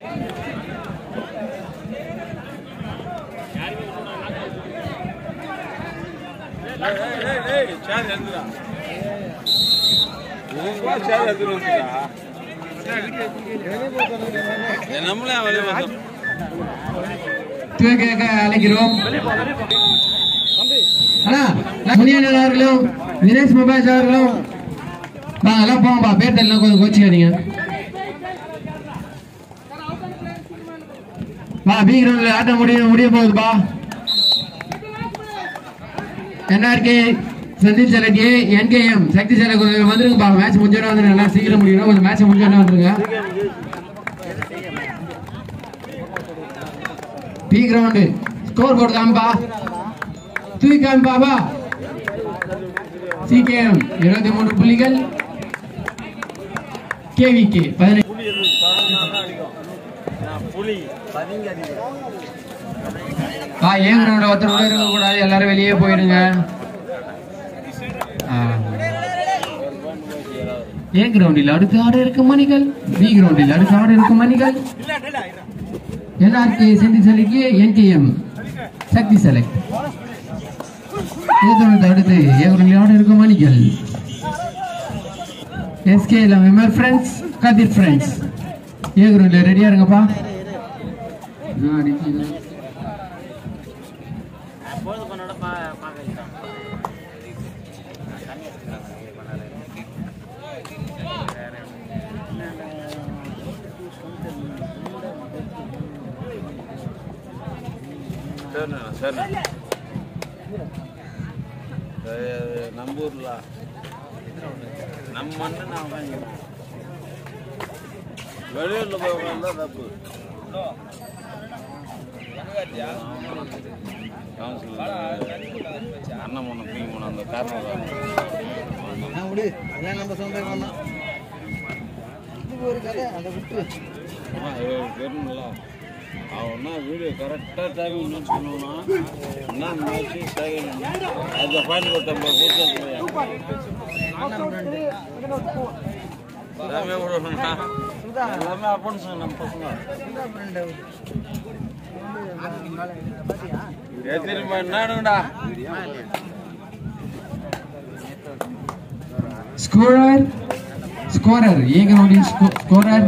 நம்மளே அவளே கேட்க அழைக்கிறோம் அண்ணா முனியன் அவர்களும் தினேஷ் மொபைல்ஸ் அவர்களும் வாங்க எல்லாம் போங்கப்பா பேர் தெரியல கொஞ்சம் கோச்சிக்காதீங்க வா பி கிரவுண்ட்ல ஆட்டம் முடிய முடிய போகுதுப்பா என்ஆர்கே சந்தீப் செலக்கி என்கேஎம் சக்தி செலக்கு கொஞ்சம் வந்துருங்கப்பா மேட்ச் முடிஞ்சோட வந்துருங்க எல்லாம் சீக்கிரம் முடியணும் கொஞ்சம் மேட்ச் முடிஞ்சோட வந்துருங்க பி கிரவுண்டு ஸ்கோர் போர்டு காமிப்பா தூக்கி காமிப்பாப்பா சிகேஎம் இருபத்தி மூணு புள்ளிகள் கேவிகே பதினெட்டு புலி பதிங்க அடிக்கும் ஆ ஏன் கிரவுண்ட் ஒருத்தர் கூட இருக்க கூடாது எல்லாரும் வெளியே போயிடுங்க ஆ. ஏ கிரவுண்டில் அடுத்த ஆடு இருக்கும் மணிகள் பி கிரவுண்டில் அடுத்த ஆடு இருக்கும் மணிகள் என்ஆர்கே செந்தி சலிக்கு என்கேஎம் சக்தி செலக்ட் ஏதோடு அடுத்து ஏ கிரவுண்டில் ஆடு இருக்கும் மணிகள் SK MR friends Kathir friends A கிரவுண்டில் ரெடியா இருங்கப்பா நான் அடிச்சு பொழுது பண்ணோட பா பார்க்கலாம் சரிண்ணா சரி நம்ம ஊர்ல நம்ம மண்ணு நான் வாங்கிக்கிறேன் வெளியூர்ல போய் உட்காந்தா தப்பு அண்ணன் பொண்ணு தூக்கி போன அந்த காரணம் விடு எல்லாம் நம்ம சொந்தம் தான் இது ஒரு கதை அதை விட்டு தெரியும்ல அவன்னா வீடியோ கரெக்டாக டைமிங் நோட் பண்ணுவானா என்ன மேட்ச்சு செகண்ட் அந்த பாயிண்ட் போட்ட எல்லாமே விடணும்னா எல்லாமே அப்பன்ஸ் நம்ம பசங்க திரும்ப என்னடுங்கடா ஸ்கோரர் ஸ்கோரர் ஏ கிரவுண்டில் ஸ்கோரர்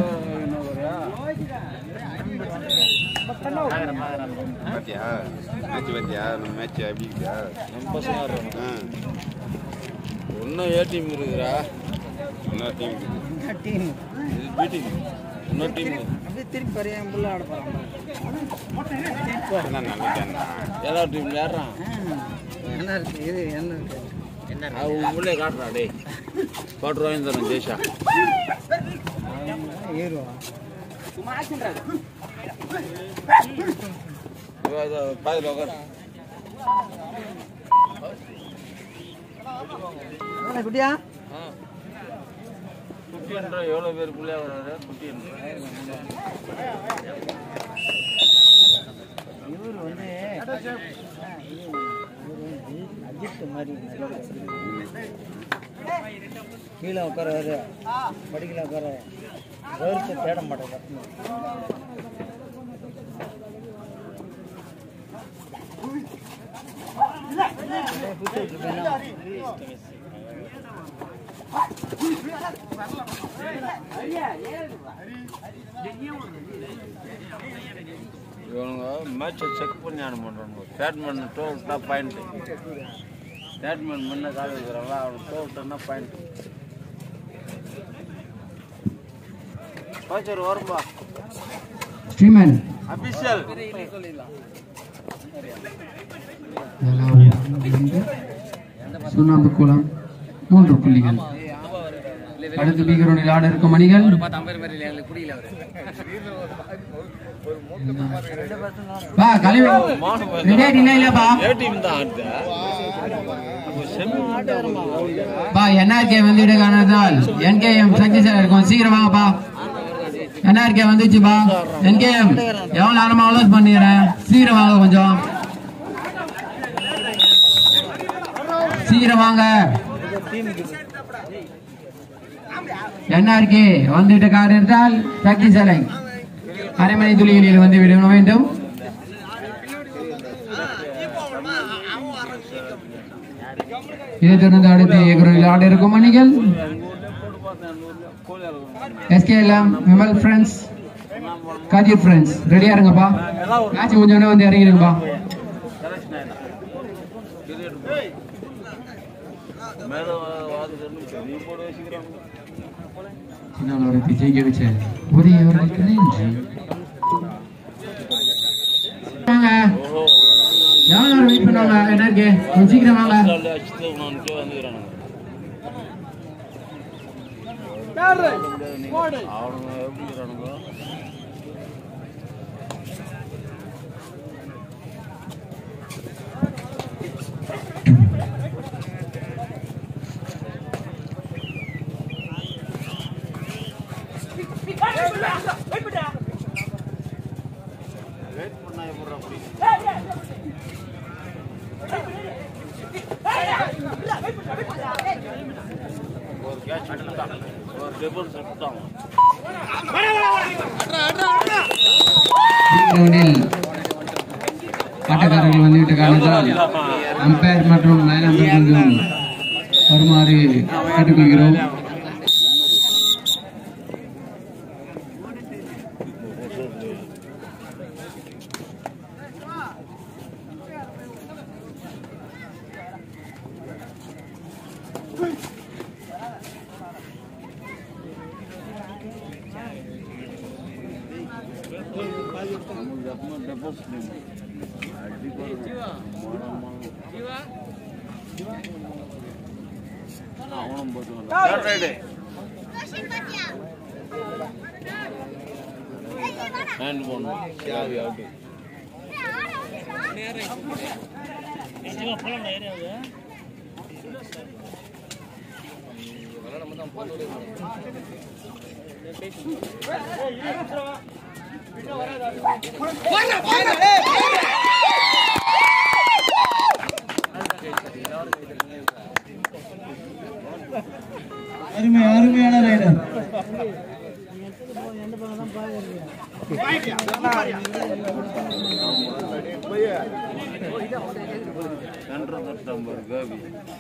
பாத்தியா மேட்ச் பாத்தியா நம்ம மேட்ச் எப்படி இருக்குதா நம்ம பசங்க ஆ இன்னும் ஏ டீம் இருக்குதுடா இன்னொரு டீம் டீம் இது பி டீம் இன்னொரு டீம் அப்படியே திருப்பி பரியாம புள்ள ஆட போறாங்க என்ன நல்ல ஏதாவது டீம் ஏறான் என்ன இருக்கு இது என்ன இருக்கு அவங்க உள்ளே காட்டுறா டேய் கோட்டு ரூபாயும் தரேன் ஜெய்ஷா ஏறுவா பாதில் உட்கார் என்ன குட்டியா குட்டி என்ற எவ்வளோ பேர் பிள்ளையா வர்றாரு குட்டி என்ற இவர் வந்து அஜித் மாதிரி கீழே உட்காராரு படிக்கல உட்கார வேர்த்து தேட மாட்டேன் இவனுங்க மேட்சை செக் பண்ணி ஆன் பண்ணுறாங்க பேட்மேன் டோ விட்டா பாயிண்ட் பேட்மேன் முன்ன கால வைக்கிறாங்களா அவன் டோ விட்டா பாயிண்ட் கோச்சர் வரும்பா ஸ்ரீமன் அபிஷியல் சுண்ணாம்பு குளம் மூன்று புள்ளிகள் அடுத்து பி கிரவுண்டில் ஆட இருக்கும் மணிகள் வா கழிவு ரெடியா இருக்கீங்களா இல்லையாப்பா ஏ டீம் தான் ஆடுது செம்ம ஆட்டம் பா என்ஆர்கே வந்துட்டு காரணத்தால் என்கேஎம் சக்தி சார் இருக்கும் சீக்கிரம் வாங்கப்பா என்ஆர்கே வந்துச்சுப்பா என்கேஎம் எவ்வளவு நேரமா அலோஸ் பண்ணிடுறேன் சீக்கிரம் வாங்க கொஞ்சம் சீக்கிரம் வாங்க என்ஆர்கே வந்துட்டு காரணத்தால் சக்தி சாலை அரை மணி துளிகளில் வந்து விட வேண்டும் இதைத் தொடர்ந்து அடுத்து குரலில் ஆட இருக்கும் அணிகள் எஸ்கேஎல்எம் விமல் ஃப்ரெண்ட்ஸ் காஜி ஃப்ரெண்ட்ஸ் ரெடியா இருங்கப்பா மேட்ச் முடிஞ்சோடனே வந்து இறங்கிடுங்கப்பா மேல வாது நீ போட வச்சுக்கிறாங்க சின்னவளவரத்தை ஜெயிக்க வச்ச ஒரே அவர்களுக்கு நன்றி வாங்க எவ்வளோ நேரம் வெயிட் பண்ணுவாங்க என்ன இருக்கு கொஞ்சம் சீக்கிரம் வாங்க அச்சுட்டு உனக்கு வந்துக்கிறானுங்க அவனுங்க எப்படி இருக்கிறானுங்க வெயிட் பண்ணா எப்படி அப்படி ஒரு கேட்ச் விட்டான் ஒரு டெபிள் செட்டான் கிரவுண்டில் ஆட்டக்காரர்கள் வந்துவிட்ட காரணத்தால் அம்பையர் மற்றும் லைன் அம்பையர் கொஞ்சம் வருமாறு கேட்டுக்கொள்கிறோம் அவனும் போட்டு ஹேண்ட் போடணும் சாவி அவுட்டு அருமை அருமையான ரைடர் சென்டர் தட்டம் ஒரு கோபி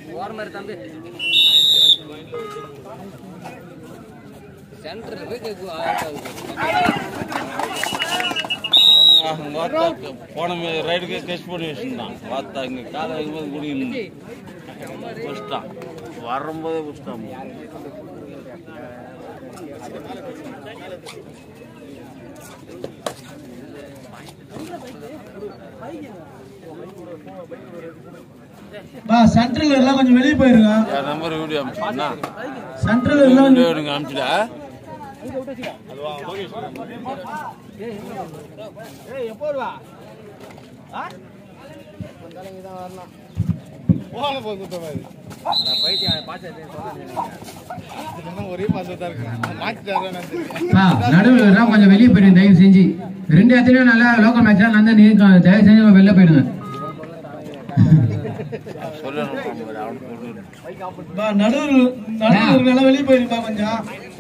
அவங்க பார்த்தா போன ரைடுக்கு கெஸ்ட் பண்ணி வச்சுருந்தான் பார்த்தா இங்கே காலை வைக்கும்போது குடிக்கணும் புஷ்டான் வரும்போதே புஷ்டான் பா சென்ட்ரல் எல்லாம் கொஞ்சம் வெளியே போயிருங்க என் நம்பர் வீடியோ அனுப்பிச்சுண்ணா சென்ட்ரல் எல்லாம் வீடியோ எனக்கு அனுப்பிச்சுடா நடுவில் எல்லாம் கொஞ்சம் வெளியே போயிடுங்க தயவு செஞ்சு ரெண்டு இடத்துலயும் நல்லா லோக்கல் மேட்ச் தான் நடந்து நீங்க தயவு செஞ்சு வெளில போயிடுங்க சொல்லணும் அவனுக்கு சொல்லணும் பா நடுவில் நடுவில் எல்லாம் வெளியே போயிருப்பா கொஞ்சம்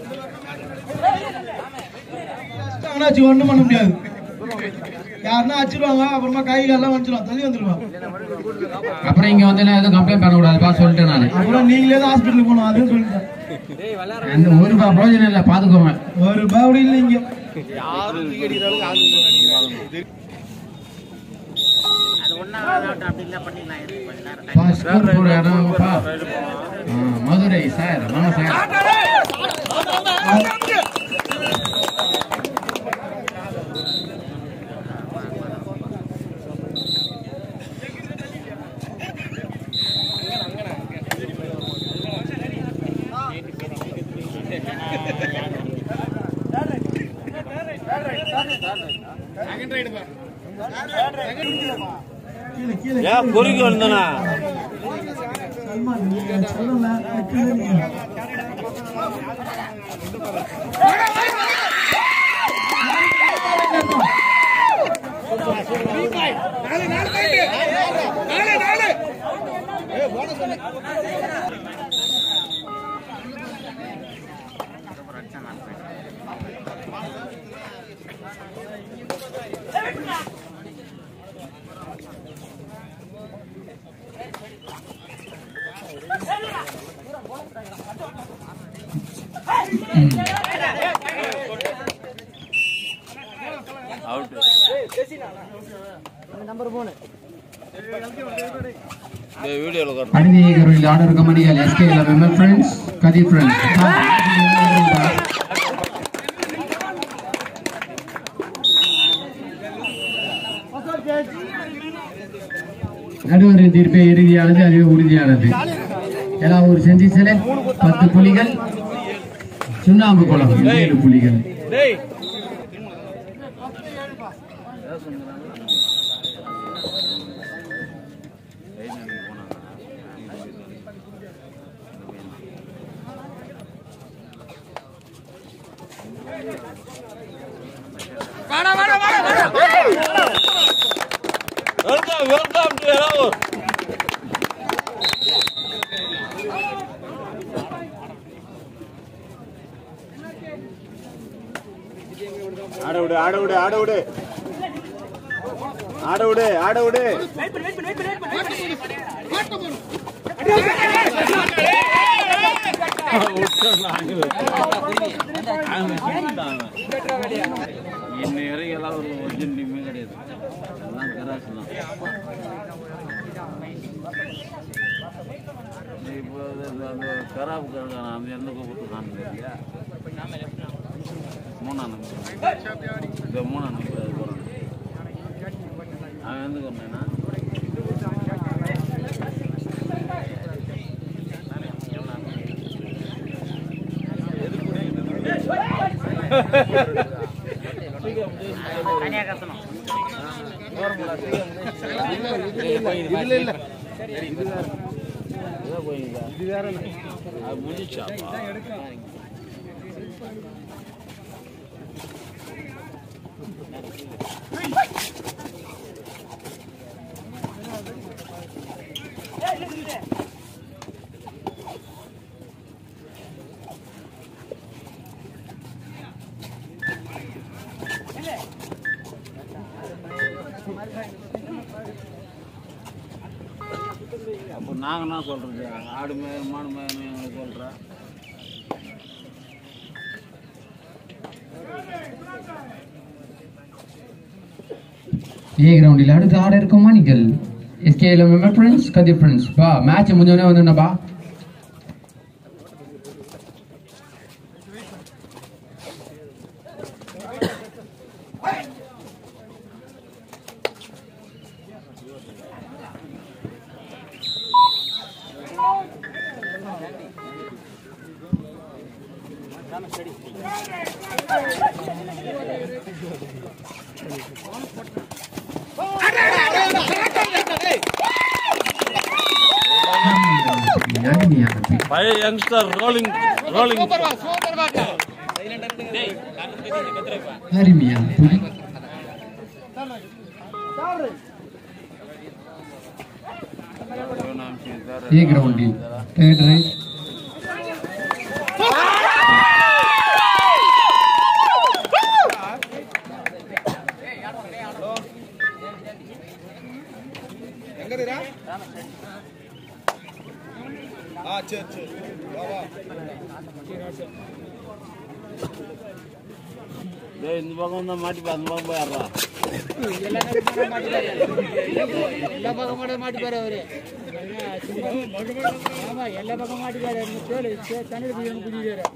ஆனாச்சு ஒண்ணும் பண்ண முடியாது யாருன்னா அடிச்சிருவாங்க அப்புறமா கை காலெல்லாம் வந்துடும் தள்ளி வந்துருவா அப்புறம் இங்க வந்து நான் எதுவும் கம்ப்ளைண்ட் பண்ணக்கூடாதுப்பா சொல்லிட்டேன் நான் அப்புறம் நீங்களே தான் ஹாஸ்பிட்டலுக்கு போகணும் அதுவும் சொல்லிட்டேன் அந்த ஒரு ரூபாய் பிரயோஜனம் இல்லை பாத்துக்கோங்க ஒரு ரூபாய் கூட இல்லை இங்க பா, ஸ்கூல் போற இடம்ப்பா. ஆ, மதுரை சார் வாங்க சார் கீழே கீழே ஏன் பொறுக்கி வந்தனா சல்மான் நீங்க சொல்லல கீழே நீங்க. அவுட் இந்த வீடியோவில் காட்டுறேன் அடுத்த ஏகரில் ஆர்டர் கம்பெனிகள் எஸ்கே எம்எம் ஃப்ரெண்ட்ஸ் கதி ஃப்ரெண்ட்ஸ் நடுவரின் தீர்ப்பே இறுதியானது அது உறுதியானது எல்லா ஒரு செஞ்சி சிலை பத்து புலிகள் சுண்ணாம்பு குளம் ஏழு புலிகள் டேய் வெல்கம் வெல்கம் டு எலாவூர் ஆட விடு ஆட விடு ஆட விடு ஆட விடு ஆட விடு இன்னை வரைக்கும் எல்லாம் ஒரு ஒரிஜினல் டீமே கிடையாது எல்லாம் கராசு தான் இப்போ அது அந்த- அந்த கராப் இருக்கான அந்த எந்த கூப்பிட்டு காணுது இல்லையா மூணாம் நம்பர் இந்த மூணாம் நம்பர் அது போகிறான் அவன் எந்த கொண்டேன்னா இல்ல இல்ல இது வேற அது முடிச்சாப்பா அப்போ நாங்கள் என்ன சொல்றது ஆடு மேய மாடு மேயணும் எங்களுக்கு சொல்கிறா ஏ கிரவுண்டில் அடுத்து ஆட இருக்கும் மணிகள் எஸ்கே எம்எம் ஃப்ரெண்ட்ஸ் கதி ஃப்ரெண்ட்ஸ் பா மேட்ச் முடிஞ்சோடனே வந்துடணும்பா அருமையான pitch. பழைய யங்ஸ்டர் ரோலிங் ரோலிங் அருமையான புடி ஏ கிரவுண்டில் தேர்ட் ரைட் ஆ சரி சரி வா வா டேய் இந்த பக்கம் தான் மாட்டிப்பா அந்த பக்கம் போயிடுறா எல்லா பக்கம் கூட மாட்டிப்பாரு அவரு ஆமா எல்லா பக்கம் மாட்டிப்பாரு தேடு தண்ணி குடிக்கிறாரு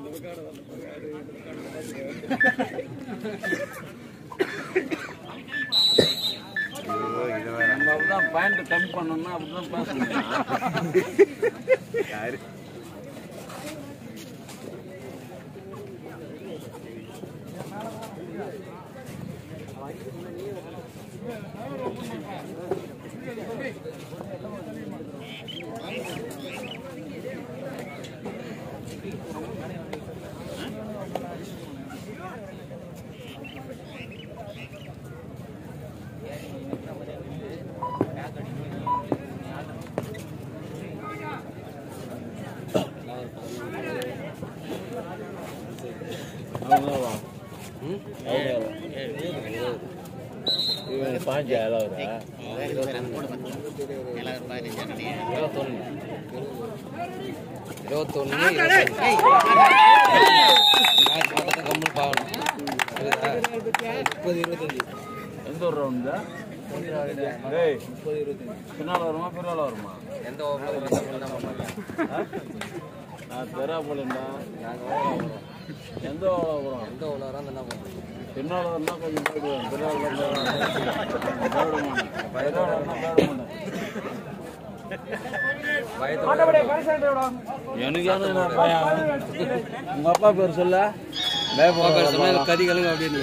ஐயோ, இது வேற நம்ம அப்படிதான் பாயிண்ட் கம்மி பண்ணணும்னா அப்படிதான் பேசணும் யாரு அவ்வளோதான் எந்த ஒரு ரவுண்டு ஏய் பின்னால் வருமா பின்னால் வருமா எந்த ஓவரில் நான் தெரா போலண்டா எந்த வரும் எந்த ஓவராக அந்த என்ன பண்ணுறது பின்னால் வரனா கொஞ்சம் போயிடுவேன் பின்னால் போயிட மாட்டேன் பின்னால் போயிட மாட்டேன் எனக்கு ஏன் நான் பயம் உங்க அப்பா பேர் சொல்ல பயப்பட கறி கழுங்க அப்படின்னு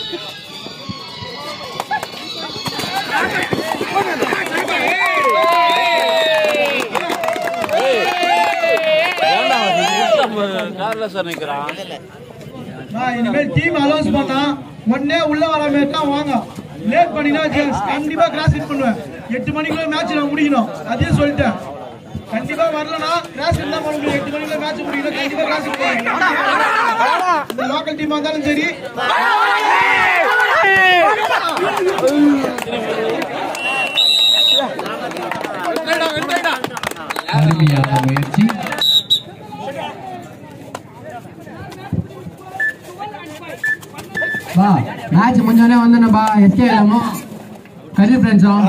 கார்ல சார் நிக்கிறான் நான் இனிமேல் டீம் அலௌன்ஸ் பண்ணா உடனே உள்ள வர மாதிரி தான் வாங்க லேட் பண்ணினா ஜெயில்ஸ் கண்டிப்பா கிராஸ் ஹிட் பண்ணுவேன் எட்டு மணிக்குள்ள மேட்ச் நான் முடிக்கணும் அதையும் சொல்லிட்டேன் கண்டிப்பா வரலனா கிராஸ் ஹிட் தான் பண்ண முடியும் எட்டு மணிக்குள்ள மேட்ச் முடிக்கணும் கண்டிப்பா கிராஸ் ஹிட் பண்ணுவேன் இந்த லோக்கல் டீமா இருந்தாலும் சரி அருமையான முயற்சி பா மேட்ச் முடிஞ்சோடனே வந்தேனப்பா எஸ்கே இல்லாமோ கதிர் ஃப்ரெண்ட்ஸும்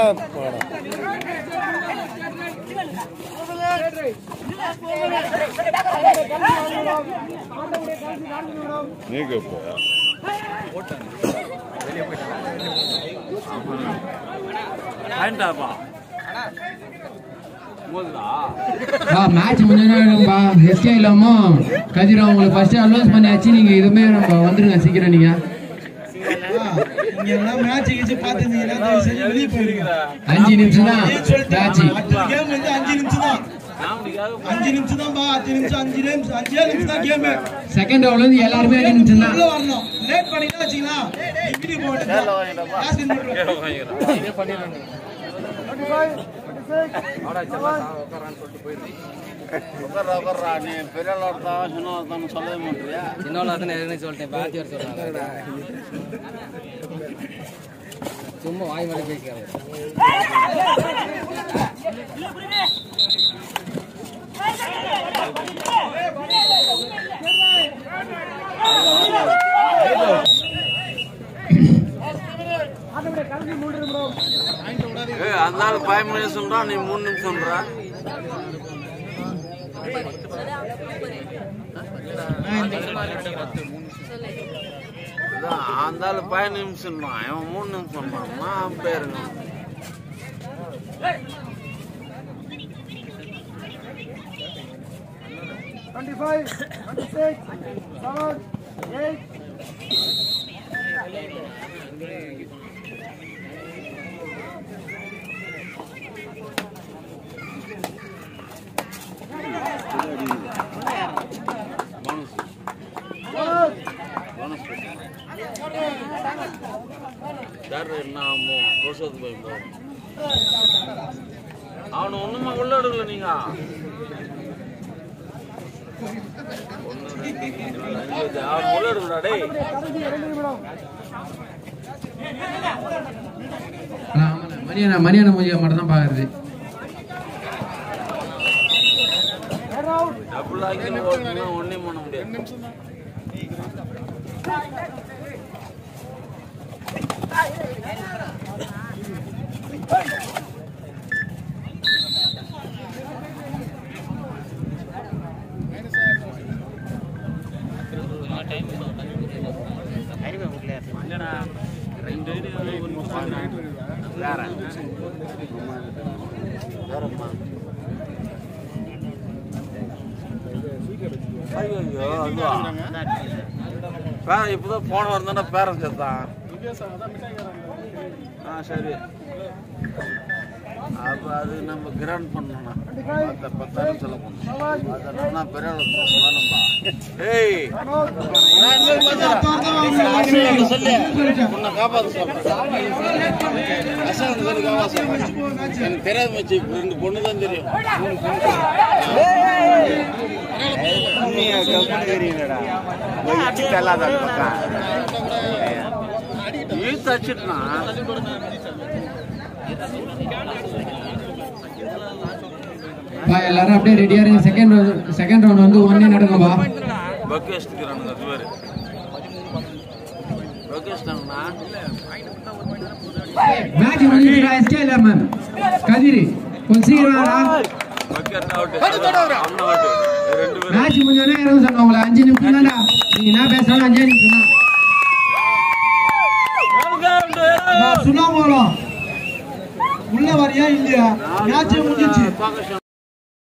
ஆயிட்டாப்பா போதுதா பா மேட்ச் முடிஞ்சோடனேப்பா எஸ்கே இல்லாமோ கதிர் உங்களுக்கு ஃபர்ஸ்ட் அலோன்ஸ் பண்ணியாச்சு நீங்க இதுமே நம்ம வந்துருங்க சீக்கிரம் நீங்க நீங்க எல்லாம் மேட்ச் கிச்சு பாத்துருந்தீங்கன்னா தயவு செஞ்சு வெளியே போயிருங்க அஞ்சு நிமிஷம் தான் அதையும் சொல்லிட்டேன் மேட்ச் அடுத்த கேம் வந்து அஞ்சு நிமிஷம் தான் காமெடிக்காக அஞ்சு நிமிஷம் தான் பா அஞ்சு நிமிஷம் அஞ்சு நிமிஷம் அஞ்சே நிமிஷம் தான் கேம் செகண்ட் ஓவர்ல இருந்து எல்லாருமே அஞ்சு நிமிஷம் தான் உள்ள வரணும் லேட் பண்ணிட்டா வச்சீங்களா வீடியோ போட்டு கிளாஸ் இன் பண்ணுறேன் உட்கார்றா உட்கார்றா நீ பெரிய ஒருத்தா சின்ன ஒருத்தான்னு சொல்லவே மாட்டியா சின்ன தானே எதுன்னு சொல்லிட்டேன் பாத்தி வர சொல்றாங்க சும்மா வாய் மேலே பேசிக்காங்க ஏய் அந்த ஆள் ஃபைவ் மினிட்ஸ் சொல்றான் நீ மூணு நிமிஷம் சொல்றா இதான், அந்த ஆள் ஃபைவ் நிமிஷம் சொல்றான் இவன் மூணு நிமிஷம் சொல்றான் நான் பேருங்க twenty five twenty six seven eight bonus bonus யார் என்ன ஆமோ ரோசத்து போய் போ அவனை ஒண்ணுமா உள்ள எடுக்கல நீங்க ஒண்ணு, ரெண்டு, மூணு, நாலு, அஞ்சு, அவன் உள்ள எடுக்கடா டேய் ஆமாண்ணா, மணியண்ணா மணியண்ணா மூஞ்சியை மட்டும் தான் பாக்குறது டபுள் ஆக்கி ஓட்டுனா ஒண்ணே பண்ண முடியாது வேற வேறம்மா ஐயோ அதுவா பேர இப்போதான் போன வந்தானே பேரன் செத்தான் ஆ சரி அப்போ அது நம்ம கிராண்ட் பண்ணணும் பத்து பத்தாயிரம் செலவு பண்ணணும் அதனால பெரிய ஆளு வேணும்பா ஏய் நான் இனிமேல் பார்த்துக்கிறேன். சொல்லு உன்னை காப்பாற்ற சொல்றேன் அசன் சொல்லி காப்பாற்ற சொல்றேன் எனக்கு தெரியாத மச்சி ரெண்டு பொண்ணு தான் தெரியும் நீங்க கம்பெனி தெரியுங்கடா இல்லாத பக்கம் இழுத்து அடிச்சிட்டுனா பா எல்லாரும் அப்படியே ரெடியா இருங்க செகண்ட் ரவுண்ட் செகண்ட் ரவுண்ட் வந்து ஒன்னே நடக்கும்பா பக்கேஷ்டுக்கிறானுங்க அது வேறு பக்கேஷ்டாங்கண்ணா மேட்ச் முடிஞ்சிருக்கா எஸ்கே லெமன் கதிரி கொஞ்சம் சீக்கிரம் வாடா பக்கெட் அவுட் அவனை அவுட் ரெண்டு பேரும் மேட்ச் முடிஞ்சோடனே இறங்க சொன்ன உங்களை அஞ்சு நிமிஷம் தான்டா நீங்க என்ன பேசணும் அஞ்சே நிமிஷம் தான் சுண்ணாம்பு உள்ள வரியா இல்லையா மேட்ச் முடிஞ்சிச்சு பாக்க